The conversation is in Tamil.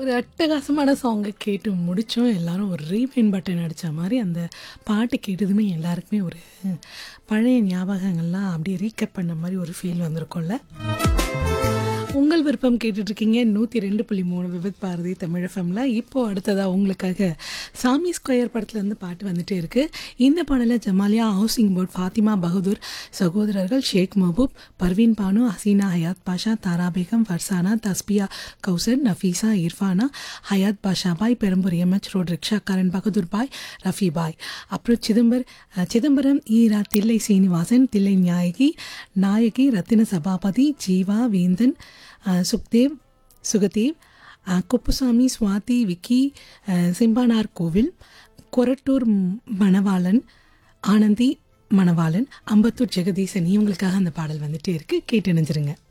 ஒரு அட்டகாசமான சாங்கை கேட்டு முடித்தோம் எல்லாரும் ஒரு ரீவைன் பட்டன் அடித்த மாதிரி அந்த பாட்டு கேட்டதுமே எல்லாருக்குமே ஒரு பழைய ஞாபகங்கள்லாம் அப்படியே ரீகப் பண்ண மாதிரி ஒரு ஃபீல் வந்திருக்கும்ல உங்கள் விருப்பம் கேட்டுட்ருக்கீங்க நூற்றி ரெண்டு புள்ளி மூணு விபத் பாரதி தமிழ் எஃப்எம்ல இப்போ அடுத்ததாக உங்களுக்காக சாமி ஸ்கொயர் படத்துலேருந்து பாட்டு வந்துட்டே இருக்குது இந்த பாடலை ஜமாலியா ஹவுசிங் போர்ட் ஃபாத்திமா பகதூர் சகோதரர்கள் ஷேக் மஹபூப் பர்வீன் பானு ஹசீனா ஹயாத் பாஷா தாரா பேகம் ஃபர்சானா தஸ்பியா கௌசர் நஃபீஸா இர்ஃபானா ஹயாத் பாஷா பாய் பெரம்பூர் எம்எச் ரோட் ரிக்ஷாக்காரன் பகதூர் பாய் ரஃபி பாய் அப்புறம் சிதம்பர் அஹ், சிதம்பரம் ஈரா தில்லை சீனிவாசன் தில்லை நாயகி நாயகி ரத்தின சபாபதி ஜீவா வேந்தன் அஹ், சுக்தேவ் சுகதேவ் அஹ், குப்புசாமி சுவாதி விக்கி அஹ், சிம்பானார் கோவில் கொரட்டூர் ம்- மணவாளன் ஆனந்தி மணவாளன் அம்பத்தூர் ஜெகதீசன் இவங்களுக்காக அந்த பாடல் வந்துட்டே இருக்கு கேட்டு நினைஞ்சிருங்க